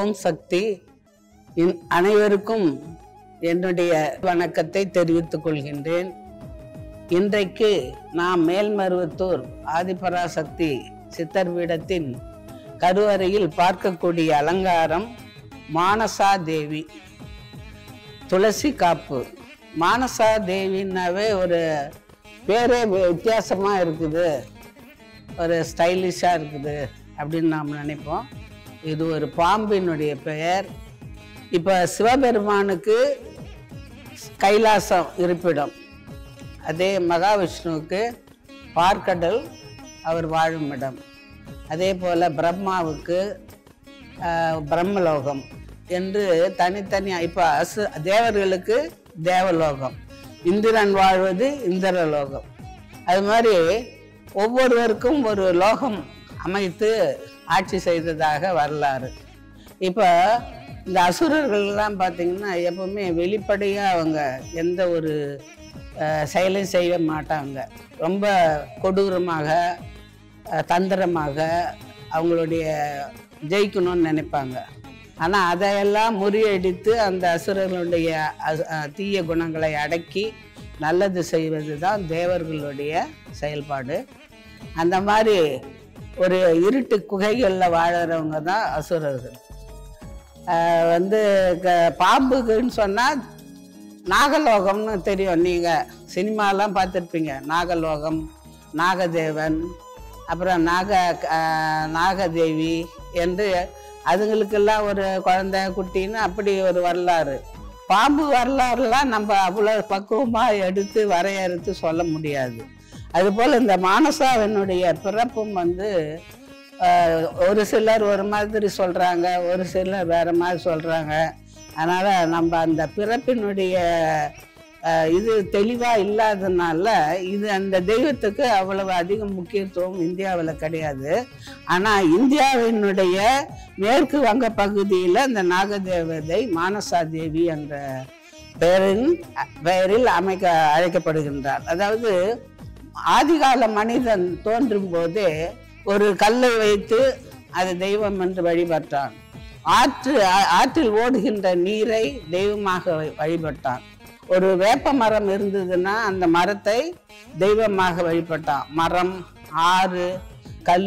ஓம் சக்தி இன் அனைவருக்கும் என்னுடைய வணக்கத்தை தெரிவித்துக் கொள்கின்றேன் இன்றைக்கு நாம் மேல்மருவத்தூர் ஆதிபராசக்தி சித்தர் பீடத்தின் கருவறையில் பார்க்கக்கூடிய அலங்காரம் மானசா தேவி துளசி காப்பு மானசா தேவின்னாவே ஒரு பேரே வித்தியாசமாக இருக்குது ஒரு ஸ்டைலிஷாக இருக்குது அப்படின்னு நாம் நினைப்போம் இது ஒரு பாம்பினுடைய பெயர் இப்போ சிவபெருமானுக்கு கைலாசம் இருப்பிடம் அதே மகாவிஷ்ணுவுக்கு பார்க்கடல் அவர் வாழும் இடம் அதே போல் பிரம்மாவுக்கு ஆஹ், பிரம்மலோகம் என்று தனித்தனியாக இப்போ அசு தேவர்களுக்கு தேவலோகம் இந்திரன் வாழ்வது இந்திரலோகம் அது மாதிரி ஒவ்வொருவருக்கும் ஒரு லோகம் அமைத்து ஆட்சி செய்ததாக வரலாறு இப்போ இந்த அசுரர்கள்லாம் பார்த்தீங்கன்னா எப்பவுமே வெளிப்படையாக அவங்க எந்த ஒரு அஹ், செயலையும் செய்ய மாட்டாங்க ரொம்ப கொடூரமாக அஹ், தந்திரமாக அவங்களுடைய ஜெயிக்கணும்னு நினைப்பாங்க ஆனால் அதையெல்லாம் முறியடித்து அந்த அசுரர்களுடைய அசு- அஹ், தீய குணங்களை அடக்கி நல்லது செய்வது தான் தேவர்களுடைய செயல்பாடு அந்த மாதிரி ஒரு இருட்டு குகைகளில் வாழறவங்க தான் அசுரர்கள் ஆஹ் வந்து க- பாம்புக்குன்னு சொன்னால் நாகலோகம்னு தெரியும் நீங்கள் சினிமாலாம் பார்த்துருப்பீங்க நாகலோகம் நாகதேவன் அப்புறம் நாக ஆஹ் நாகதேவி என்று அதுங்களுக்கெல்லாம் ஒரு குழந்தை குட்டின்னு அப்படி ஒரு வரலாறு பாம்பு வரலாறுலாம் நம்ம அவ்வளோ பக்குவமாக எடுத்து வரையறுத்து சொல்ல முடியாது அதுபோல் இந்த மானசாவினுடைய பிறப்பும் வந்து ஆஹ், ஒரு சிலர் ஒரு மாதிரி சொல்கிறாங்க ஒரு சிலர் வேறு மாதிரி சொல்கிறாங்க அதனால் நம்ம அந்த பிறப்பினுடைய ஆஹ், இது தெளிவாக இல்லாதனால இது அந்த தெய்வத்துக்கு அவ்வளவு அதிக முக்கியத்துவம் இந்தியாவில் கிடையாது ஆனால் இந்தியாவினுடைய மேற்கு வங்க பகுதியில் இந்த நாகதேவதை மானசா தேவி என்ற பெயரின் பெயரில் அமைக்க அழைக்கப்படுகின்றார் அதாவது ஆதிகால மனிதன் தோன்றும் போதே ஒரு கல்லை வைத்து அது தெய்வம் என்று வழிபட்டான் ஆற்று ஆ- ஆற்றில் ஓடுகின்ற நீரை தெய்வமாக வ- வழிபட்டான் ஒரு வேப்ப மரம் இருந்ததுன்னா அந்த மரத்தை தெய்வமாக வழிபட்டான் மரம் ஆறு கல்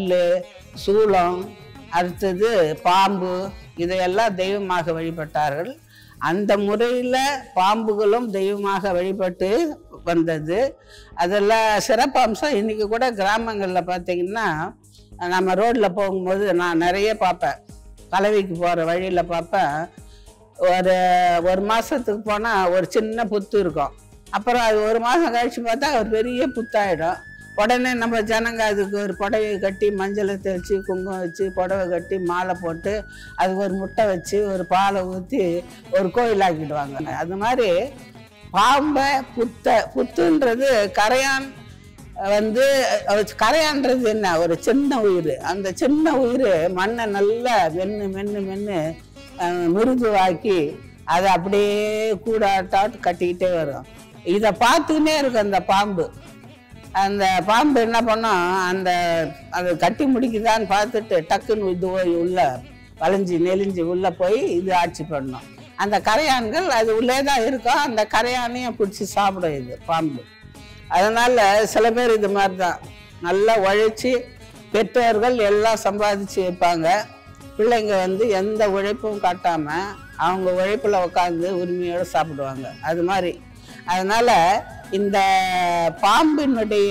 சூளம் அடுத்தது பாம்பு இதையெல்லாம் தெய்வமாக வழிபட்டார்கள் அந்த முறையில் பாம்புகளும் தெய்வமாக வழிபட்டு வந்தது அதெல்லாம் சிறப்பம்சம் இன்றைக்கி கூட கிராமங்களில் பார்த்தீங்கன்னா நம்ம ரோட்டில் போகும்போது நான் நிறைய பார்ப்பேன் கலவைக்கு போகிற வழியில் பார்ப்பேன் ஒரு ஒரு மாதத்துக்கு போனால் ஒரு சின்ன புத்து இருக்கும் அப்புறம் அது ஒரு மாதம் கழித்து பார்த்தா ஒரு பெரிய புத்தாயிடும் உடனே நம்ம ஜனங்க அதுக்கு ஒரு புடவையை கட்டி மஞ்சளை தேய்ச்சி குங்குமம் வச்சு புடவை கட்டி மாலை போட்டு அதுக்கு ஒரு முட்டை வச்சு ஒரு பாலை ஊற்றி ஒரு கோயிலாக்கிடுவாங்க அது மாதிரி பாம்பை புத்த புத்துன்றது கரையான் வந்து அது கரையான்றது என்ன ஒரு சின்ன உயிர் அந்த சின்ன உயிர் மண்ணை நல்லா மென்று மென்று மென்று அஹ், மிருதுவாக்கி அதை அப்படியே கூடாட்டாட்டு கட்டிக்கிட்டே வரும் இதை பார்த்துக்கினே இருக்கும் அந்த பாம்பு அந்த பாம்பு என்ன பண்ணும் அந்த அது கட்டி முடிக்குதான்னு பார்த்துட்டு டக்குன்னு இது போய் உள்ள வளைஞ்சி நெளிஞ்சு உள்ளே போய் இது ஆட்சி பண்ணும் அந்த கரையான்கள் அது உள்ளே தான் இருக்கும் அந்த கரையானையும் பிடிச்சி சாப்பிடும் இது பாம்பு அதனால் சில பேர் இது மாதிரி தான் நல்லா உழைச்சி பெற்றோர்கள் எல்லாம் சம்பாதிச்சு வைப்பாங்க பிள்ளைங்க வந்து எந்த உழைப்பும் காட்டாமல் அவங்க உழைப்பில் உட்காந்து உரிமையோடு சாப்பிடுவாங்க அது மாதிரி அதனால் இந்த பாம்பினுடைய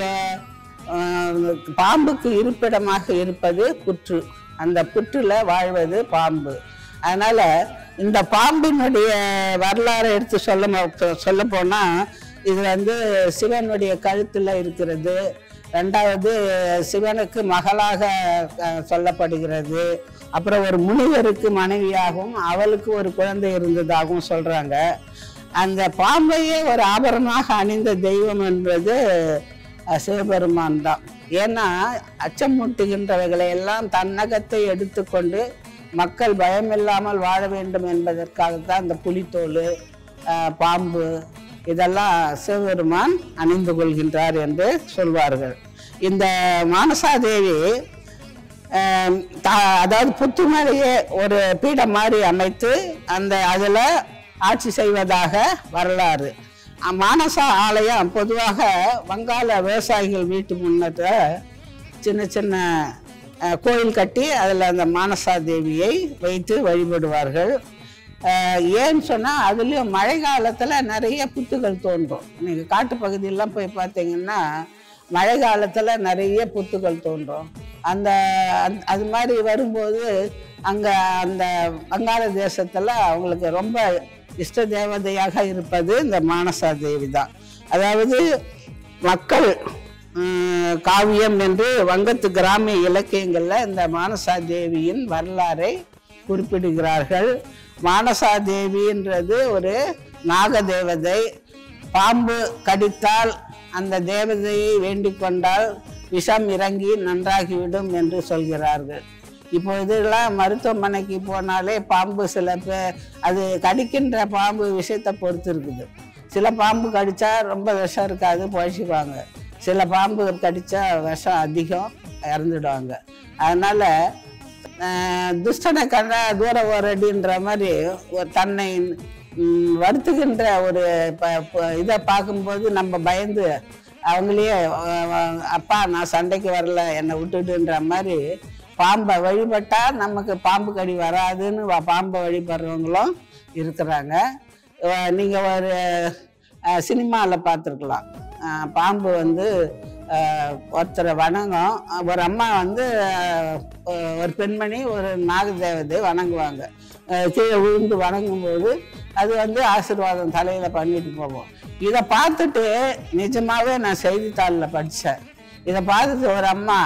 ஆஹ், பாம்புக்கு இருப்பிடமாக இருப்பது புற்று அந்த புற்றில் வாழ்வது பாம்பு அதனால் இந்த பாம்பினுடைய வரலாறை எடுத்து சொல்ல சொல்ல போனால் இது வந்து சிவனுடைய கழுத்தில் இருக்கிறது ரெண்டாவது சிவனுக்கு மகளாக அஹ், சொல்லப்படுகிறது அப்புறம் ஒரு முனிவருக்கு மனைவியாகவும் அவளுக்கு ஒரு குழந்தை இருந்ததாகவும் சொல்கிறாங்க அந்த பாம்பையே ஒரு ஆபரணமாக அணிந்த தெய்வம் என்பது அஹ், சிவபெருமான் தான் ஏன்னா அச்சமூட்டுகின்றவைகளை எல்லாம் தன்னகத்தை எடுத்துக்கொண்டு மக்கள் பயமில்லாமல் வாழ வேண்டும் என்பதற்காகத்தான் இந்த புலித்தோல் அஹ், பாம்பு இதெல்லாம் சிவபெருமான் அணிந்து கொள்கின்றார் என்று சொல்வார்கள் இந்த மானசாதேவி ஆம், தா- அதாவது புத்து மேலேயே ஒரு பீடம் மாதிரி அமைத்து அந்த அதில் ஆட்சி செய்வதாக வரலாறு அஹ், மானசா ஆலயம் பொதுவாக வங்காள விவசாயிகள் வீட்டு முன்னத்தை சின்ன சின்ன அஹ், கோயில் கட்டி அதில் அந்த மானசா தேவியை வைத்து வழிபடுவார்கள் அஹ், ஏன்னு சொன்னால் அதுலேயும் மழை காலத்தில் நிறைய புத்துகள் தோன்றும் நீங்கள் காட்டு பகுதியெல்லாம் போய் பார்த்தீங்கன்னா மழை காலத்தில் நிறைய புத்துகள் தோன்றும் அந்த அந்த- அது மாதிரி வரும்போது அங்கே அந்த வங்காள தேசத்தில் அவங்களுக்கு ரொம்ப இஷ்ட தேவதையாக இருப்பது இந்த மானசா தேவி தான் அதாவது மக்கள் உம், காவியம் என்று வங்கத்து கிராமிய இலக்கியங்களில் இந்த மானசா தேவியின் வரலாறை குறிப்பிடுகிறார்கள் மானசா தேவின்றது ஒரு நாக தேவதை பாம்பு கடித்தால் அந்த தேவதையை வேண்டிக் கொண்டால் விஷம் இறங்கி நன்றாகிவிடும் என்று சொல்கிறார்கள் இப்போ இதெல்லாம் மருத்துவமனைக்கு போனாலே பாம்பு சில பேர் அது கடிக்கின்ற பாம்பு விஷயத்தை பொறுத்து இருக்குது சில பாம்பு கடிச்சா ரொம்ப விஷம் இருக்காது பழிச்சுக்குவாங்க சில பாம்பு கடிச்சா விஷம் அதிகம் இறந்துடுவாங்க அதனால ஆஹ், துஷ்டனை கண்டா தூர ஓரடின்ற மாதிரி ஒரு தன்னை ம், வருத்துகின்ற ஒரு இதை பார்க்கும்போது நம்ம பயந்து அவங்களே அஹ், அஹ், அப்பா நான் சண்டைக்கு வரல என்னை விட்டுடுன்ற மாதிரி பாம்பை வழிபட்டா நமக்கு பாம்பு கடி வராதுன்னு வ- பாம்பை வழிபடுறவங்களும் இருக்கிறாங்க அஹ், நீங்க ஒரு சினிமாவில் பார்த்துருக்கலாம் பாம்பு வந்து அஹ், ஒருத்தரை வணங்கும் ஒரு அம்மா வந்து அஹ், ஒரு பெண்மணி ஒரு நாகதேவதை வணங்குவாங்க அஹ், கீழே விழுந்து வணங்கும்போது அது வந்து ஆசீர்வாதம் தலையில் பண்ணிட்டு போகும் இதை பார்த்துட்டு நிஜமாவே நான் செய்தித்தாளில் படித்தேன் இதை பார்த்துட்டு ஒரு அம்மா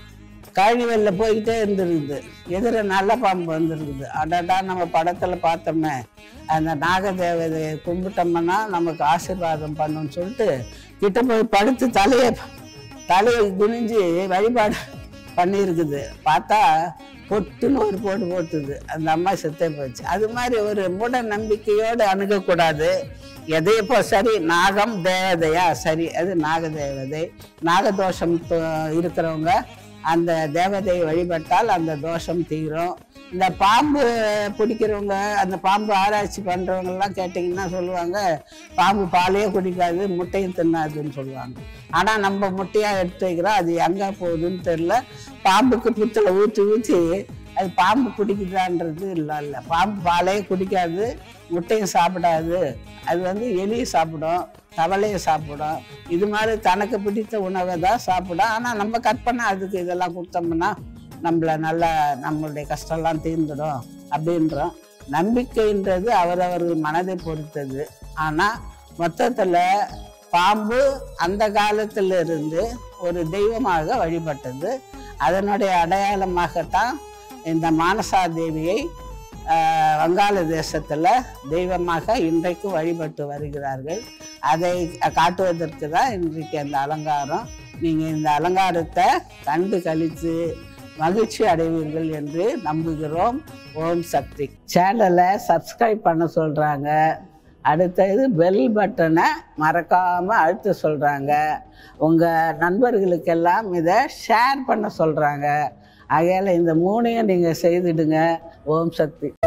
காழிவெல்ல போய்கிட்டே இருந்திருக்குது எதிர நல்ல பாம்பு வந்திருக்குது அடடா நம்ம படத்தில் பார்த்தோமே அந்த நாகதேவதையை கும்பிட்டோம்னா நமக்கு ஆசீர்வாதம் பண்ணுன்னு சொல்லிட்டு கிட்ட போய் படுத்து தலையை தலையை குனிஞ்சு வழிபாடு பண்ணியிருக்குது பார்த்தா பொட்டுன்னு ஒரு போட்டு போட்டுது அந்த அம்மா செத்தே போச்சு அது மாதிரி ஒரு மூட நம்பிக்கையோடு அணுகக்கூடாது எதை இப்போ சரி நாகம் தேவதையா சரி அது நாக தேவதை நாகதோஷம் தொ- இருக்கிறவங்க அந்த தேவதையை வழிபட்டால் அந்த தோஷம் தீரும் இந்த பாம்பு பிடிக்கிறவங்க அந்த பாம்பு ஆராய்ச்சி பண்ணுறவங்கெல்லாம் கேட்டிங்கன்னா சொல்லுவாங்க பாம்பு பாலையே குடிக்காது முட்டையும் தின்னாதுன்னு சொல்லுவாங்க ஆனால் நம்ம முட்டையாக எடுத்து வைக்கிறோம் அது எங்கே போகுதுன்னு தெரில பாம்புக்கு புத்தில் ஊற்றி ஊற்றி அது பாம்பு குடிக்குதான்றது இல்லை இல்லை பாம்பு பாலையே குடிக்காது முட்டையும் சாப்பிடாது அது வந்து எலியை சாப்பிடும் தவளையை சாப்பிடும் இது மாதிரி தனக்கு பிடித்த உணவை தான் சாப்பிடும் ஆனால் நம்ம கற்பனை அதுக்கு இதெல்லாம் கொடுத்தோம்னா நம்மள நல்லா நம்மளுடைய கஷ்டம்லாம் தீர்ந்துடும் அப்படின்றோம் நம்பிக்கைன்றது அவரவர்கள் மனதை பொறுத்தது ஆனால் மொத்தத்தில் பாம்பு அந்த காலத்துல இருந்து ஒரு தெய்வமாக வழிபட்டது அதனுடைய அடையாளமாகத்தான் இந்த மானசா தேவியை ஆஹ், வங்காள தேசத்தில் தெய்வமாக இன்றைக்கு வழிபட்டு வருகிறார்கள் அதை காட்டுவதற்கு தான் இன்றைக்கு அந்த அலங்காரம் நீங்கள் இந்த அலங்காரத்தை கண்டு கழித்து மகிழ்ச்சி அடைவீர்கள் என்று நம்புகிறோம் ஓம் சக்தி சேனலை சப்ஸ்கிரைப் பண்ண சொல்கிறாங்க அடுத்தது பெல் பட்டனை மறக்காமல் அழுத்த சொல்கிறாங்க உங்கள் நண்பர்களுக்கெல்லாம் இதை ஷேர் பண்ண சொல்கிறாங்க ஆகையால் இந்த மூணையும் நீங்கள் செய்துடுங்க ஓம் சக்தி